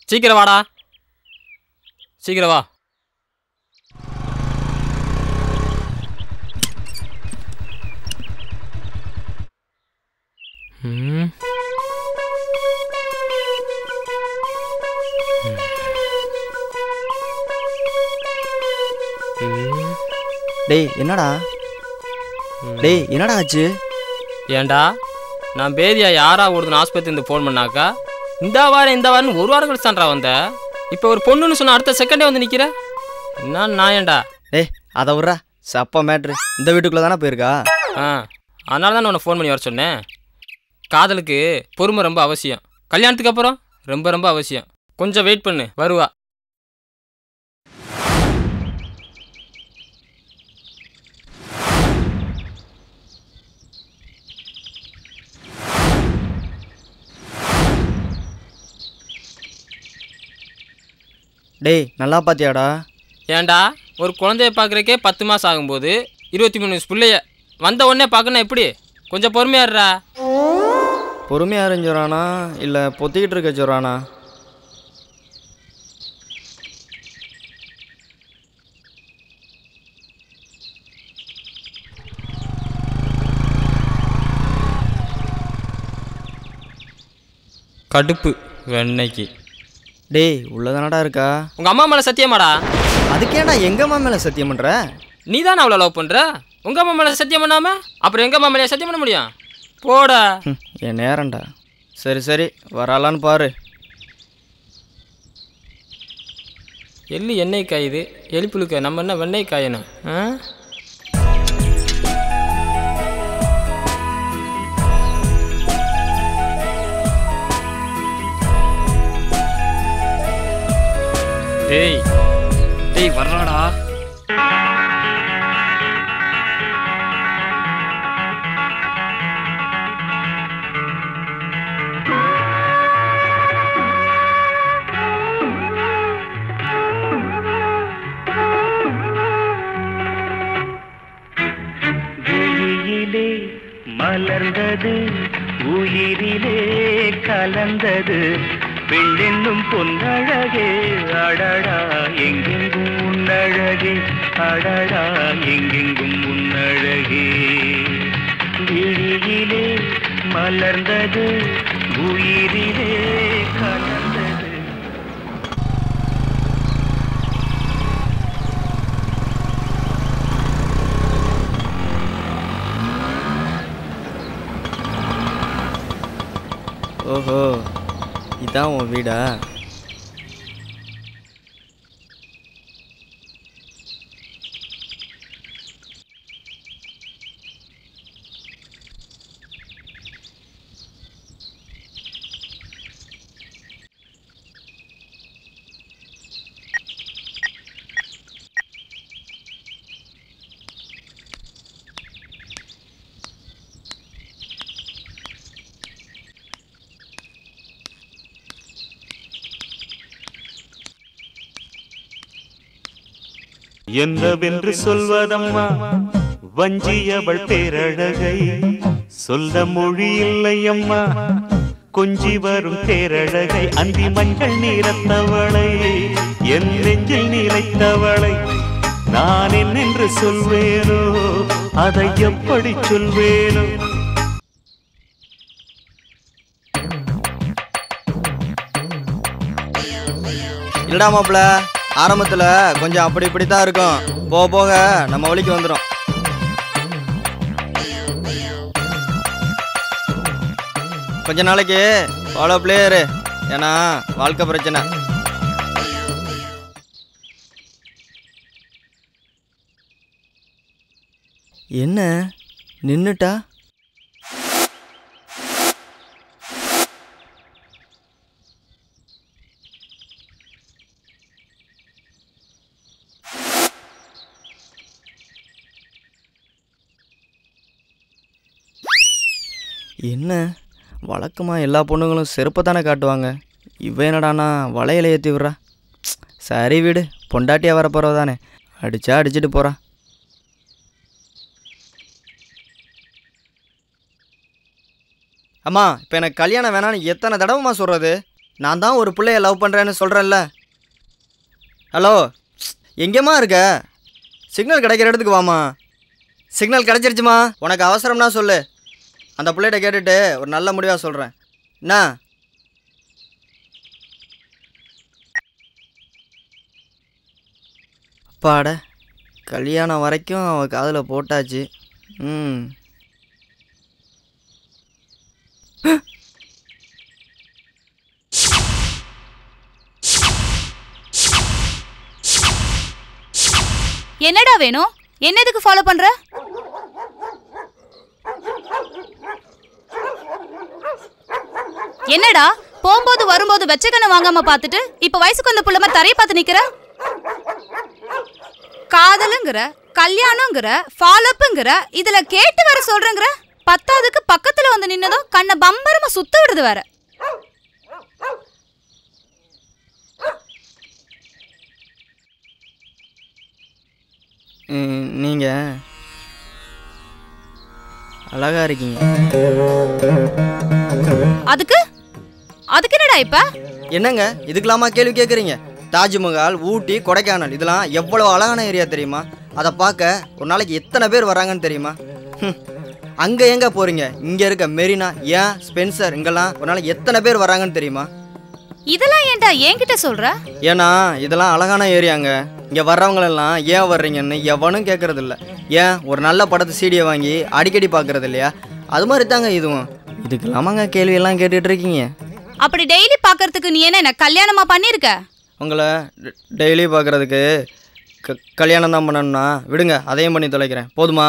சீக்கிரம் வாடா சீக்கிரம் வா ம் ம். டேய் என்னடா டேய் என்னடா ஆச்சு ஏன்டா நான் பேதியா யாரா ஓடுதுன்னு ஆஸ்பத்திரி இருந்து ஃபோன் பண்ணாக்கா இந்த வாரம் இந்த வாரம் ஒரு வாரம் கழிச்சு தான்டா வந்த இப்போ ஒரு பொண்ணுன்னு சொன்ன அடுத்த செகண்டே வந்து நிற்கிற என்ன நாயன்டா டேய் அதை விட்றா சப்ப மேட்ரு இந்த வீட்டுக்குள்ளே தானே போயிருக்கா ஆ அதனால தான் நான் உன்னை ஃபோன் பண்ணி வர சொன்னேன் காதலுக்கு பொறுமை ரொம்ப அவசியம் கல்யாணத்துக்கு அப்புறம் ரொம்ப ரொம்ப அவசியம் கொஞ்சம் வெயிட் பண்ணு வருவா டேய் நல்லா பாத்தியாடா ஏன்டா ஒரு குழந்தைய பார்க்குறக்கே பத்து மாதம் ஆகும்போது இருபத்தி மூணு வயசு பிள்ளைய வந்த உடனே பார்க்கணும் எப்படி கொஞ்சம் பொறுமையாடுறா பொறுமையாக இருந்துறானா இல்லை பொத்திக்கிட்டு இருக்க சொல்கிறானா கடுப்பு வெண்ணைக்கு டேய் உள்ளதானடா இருக்கா உங்கள் அம்மா மேலே சத்தியமாடா அதுக்கேடா எங்கம்மா மேலே சத்தியம் பண்ணுற நீ தானே அவளை லவ் பண்ணுற உங்கள் அம்மா மேலே சத்தியம் பண்ணாம அப்புறம் எங்கள் அம்மா மேலே சத்தியம் பண்ண முடியும் போடா ம், என் நேரம்டா சரி சரி வராலான்னு பாரு எள்ளு எண்ணெய் காயுது எலிப்புழுக்க நம்ம என்ன வெண்ணெய் காயணும் ஆ டேய் டேய் வர்றாடா விழியிலே மலர்ந்தது உயிரிலே கலந்தது பெண்ணென்னும் பொன்னழகே அடடா எங்கெங்கும் உன்னழகே அடடா எங்கெங்கும் உன்னழகே விழியிலே மலர்ந்தது உயிரிலே கலந்தது ஓஹோ இதான் உன் வீடா என்னவென்று சொல்வதம்மா வஞ்சியவள் பேரழகை சொல்ல மொழி இல்லையம்மா கொஞ்சி வரும் பேரழகை அந்தி மஞ்சள் நீரத்தவளை என் நெஞ்சில் நிலைத்தவளை நான் என்னென்று சொல்வேனோ அதை எப்படி சொல்வேனோ இல்லடா மாப்பிள ஆரம்பத்தில் கொஞ்சம் அப்படி இப்படி தான் இருக்கும் போக போக நம்ம வழிக்கு வந்துடும் கொஞ்ச நாளைக்கு ஃபாலோ பிளேயரு ஏன்னா வாழ்க்கை பிரச்சனை என்ன நின்னுட்டா என்ன வழக்கமாக எல்லா பொண்ணுங்களும் செருப்பை தானே காட்டுவாங்க இவ என்னடானா வளையல ஏற்றி விட்றா சரி விடு பொண்டாட்டியாக வர போகிறவ தானே அடிச்சா அடிச்சிட்டு போகிறா அம்மா இப்போ எனக்கு கல்யாணம் வேணான்னு எத்தனை தடவைம்மா சொல்கிறது நான் தான் ஒரு பிள்ளைய லவ் பண்ணுறேன்னு சொல்கிறேன்ல ஹலோ எங்கேம்மா இருக்க சிக்னல் கிடைக்கிற இடத்துக்கு வாம்மா சிக்னல் கிடைச்சிருச்சுமா உனக்கு அவசரம்னா சொல்லு அந்த பிள்ளைகிட்ட கேட்டுட்டு ஒரு நல்ல முடிவாக சொல்கிறேன் என்ன அப்பாட கல்யாணம் வரைக்கும் அவள் காதில் போட்டாச்சு ம் என்னடா வேணும் என்ன எதுக்கு ஃபாலோ பண்ற என்னடா போகும்போது வரும்போது வெச்சக்கண்ணு வாங்காம பார்த்துட்டு இப்ப வயசுக்கு வந்த புள்ளமா தரைய பார்த்து நிக்கிற காதலுங்கிற கல்யாணங்கிற ஃபாலோப்புங்கிற இதுல கேட்டு வர சொல்றேங்கிற பத்தாவதுக்கு பக்கத்துல வந்து நின்னதும் கண்ணை பம்பரமா சுத்த விடுது வேற நீங்கள் அழகா இருக்கீங்க அதுக்கு அதுக்கு என்னடா இப்ப என்னங்க இதுக்கெல்லாமா கேள்வி கேட்குறீங்க தாஜ்மஹால் ஊட்டி கொடைக்கானல் இதெல்லாம் எவ்வளோ அழகான ஏரியா தெரியுமா அதை பார்க்க ஒரு நாளைக்கு எத்தனை பேர் வராங்கன்னு தெரியுமா அங்கே எங்கே போகிறீங்க இங்கே இருக்க மெரினா ஏன் ஸ்பென்சர் இங்கெல்லாம் ஒரு நாளைக்கு எத்தனை பேர் வராங்கன்னு தெரியுமா இதெல்லாம் ஏன்டா என்கிட்ட சொல்ற ஏன்னா இதெல்லாம் அழகான ஏரியாங்க இங்கே வர்றவங்களெல்லாம் ஏன் வர்றீங்கன்னு எவனும் கேட்கறது இல்ல ஏன் ஒரு நல்ல படத்தை சீடியை வாங்கி அடிக்கடி பார்க்கறது இல்லையா அது மாதிரி தாங்க இதுவும் இதுக்கெல்லாமாங்க கேள்வியெல்லாம் கேட்டுட்டு இருக்கீங்க அப்படி டெய்லி பார்க்கறதுக்கு நீ என்ன என்ன கல்யாணமா பண்ணிருக்க உங்களை டெய்லி பார்க்குறதுக்கு க கல்யாணம் தான் பண்ணணும்னா விடுங்க அதையும் பண்ணி தொலைக்கிறேன் போதுமா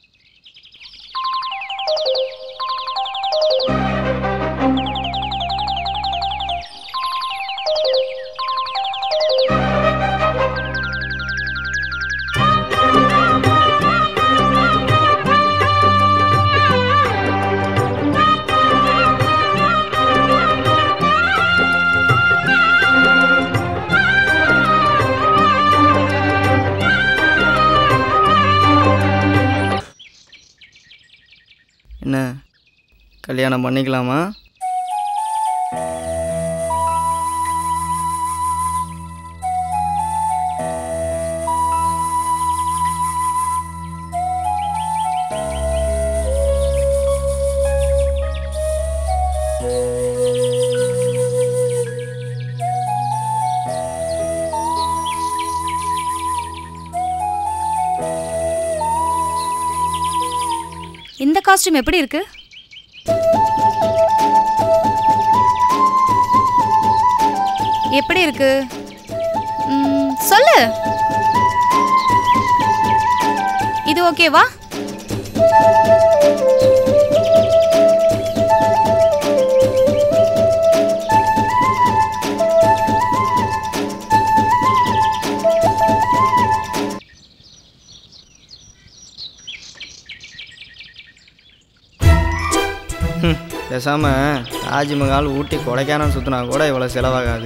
என்ன கல்யாணம் பண்ணிக்கலாமா இந்த காஸ்டியூம் எப்படி இருக்கு எப்படி இருக்கு ம், சொல்லு இது ஓகேவா பேசாமல் தாஜ்மஹால் ஊட்டி கொடைக்கானல் சுற்றினா கூட இவ்வளோ செலவாகாது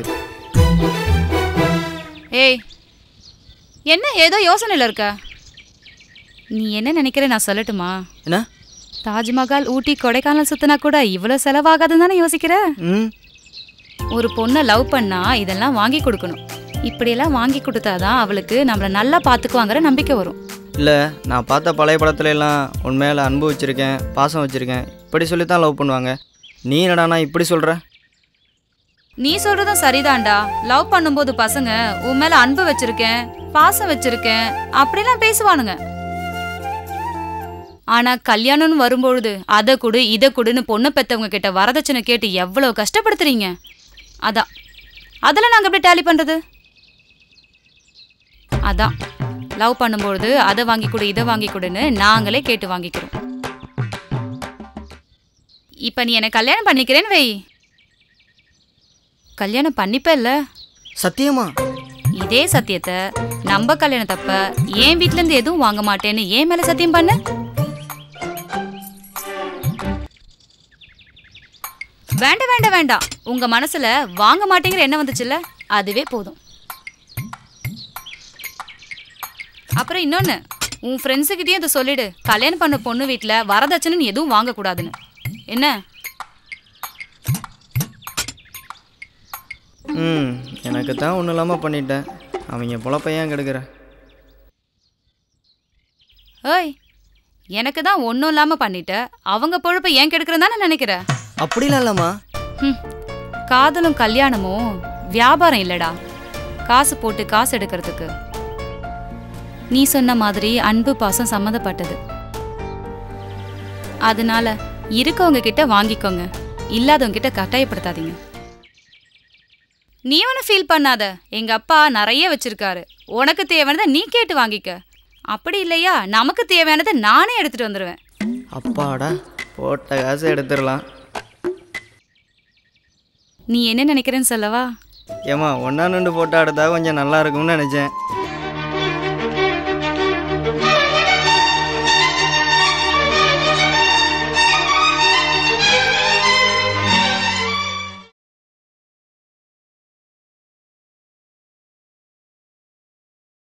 ஏய் என்ன ஏதோ யோசனையில் இருக்க நீ என்ன நினைக்கிற நான் சொல்லட்டுமா என்ன தாஜ்மஹால் ஊட்டி கொடைக்கானல் சுத்தினா கூட இவ்வளோ செலவாகாதுன்னு தானே யோசிக்கிற ம் ஒரு பொண்ணை லவ் பண்ணா இதெல்லாம் வாங்கி கொடுக்கணும் இப்படியெல்லாம் வாங்கி கொடுத்தாதான் அவளுக்கு நம்மளை நல்லா பார்த்துக்குவாங்கிற நம்பிக்கை வரும் இல்லை நான் பார்த்த பழைய படத்துல எல்லாம் உன் மேலே அன்பு வச்சுருக்கேன் பாசம் வச்சுருக்கேன் இப்படி சொல்லி தான் லவ் பண்ணுவாங்க நீ என்னடாண்ணா இப்படி சொல்கிற நீ சொல்றதும் சரிதான்டா லவ் பண்ணும்போது பசங்க உன் மேல அன்பு வச்சிருக்கேன் பாசம் வச்சிருக்கேன் அப்படிலாம் பேசுவானுங்க ஆனா கல்யாணம்னு வரும்பொழுது அதை கொடு இதை கொடுன்னு பொண்ணு பெத்தவங்க கிட்ட வரதட்சணை கேட்டு எவ்வளவு கஷ்டப்படுத்துறீங்க அதான் அதெல்லாம் நாங்க எப்படி டேலி பண்றது அதான் லவ் பண்ணும்பொழுது அதை வாங்கி கொடு இதை வாங்கி கொடுன்னு நாங்களே கேட்டு வாங்கிக்கிறோம் இப்ப நீ என்ன கல்யாணம் பண்ணிக்கிறேன்னு வை கல்யாணம் பண்ணிப்பல்ல சத்தியமா இதே சத்தியத்தை நம்ம கல்யாணத்தப்ப என் வீட்ல இருந்து எதுவும் வாங்க மாட்டேன்னு ஏன் மேல சத்தியம் பண்ண வேண்டாம் வேண்டாம் வேண்டாம் உங்க மனசுல வாங்க மாட்டேங்கிற எண்ணம் வந்துச்சுல்ல அதுவே போதும் அப்புறம் இன்னொன்னு உன் ஃப்ரெண்ட்ஸுக்கிட்டயும் இதை சொல்லிடு கல்யாணம் பண்ண பொண்ணு வீட்ல வரதட்சணைன்னு எதுவும் வாங்கக்கூடாதுன்னு என்ன ம் எனக்கு தான் ஒன்றும் இல்லாமல் பண்ணிட்டேன் அவங்க பொழப்ப ஏன் கெடுக்கிற ஏய் எனக்கு தான் ஒன்றும் இல்லாமல் பண்ணிட்ட அவங்க பொழப்பை ஏன் கெடுக்கிறேன்னு தானே நினைக்கிற அப்படிலாம் இல்லைம்மா ஹம், காதலும் கல்யாணமும் வியாபாரம் இல்லடா காசு போட்டு காசு எடுக்கிறதுக்கு நீ சொன்ன மாதிரி அன்பு பாசம் சம்மந்தப்பட்டது அதனால இருக்கவங்க கிட்ட வாங்கிக்கோங்க இல்லாதவங்க கிட்ட கட்டாயப்படுத்தாதீங்க நீ ஒன்றும் ஃபீல் பண்ணாத எங்க அப்பா நிறைய வச்சிருக்காரு உனக்கு தேவையானதை நீ கேட்டு வாங்கிக்க அப்படி இல்லையா நமக்கு தேவையானதை நானே எடுத்துட்டு வந்துடுவேன் அப்பாடா போட்ட காசை எடுத்துடலாம் நீ என்ன நினைக்கிறேன்னு சொல்லவா ஏம்மா ஒன்றா நின்று ஃபோட்டோ எடுத்தா கொஞ்சம் நல்லா இருக்கும்னு நினச்சேன்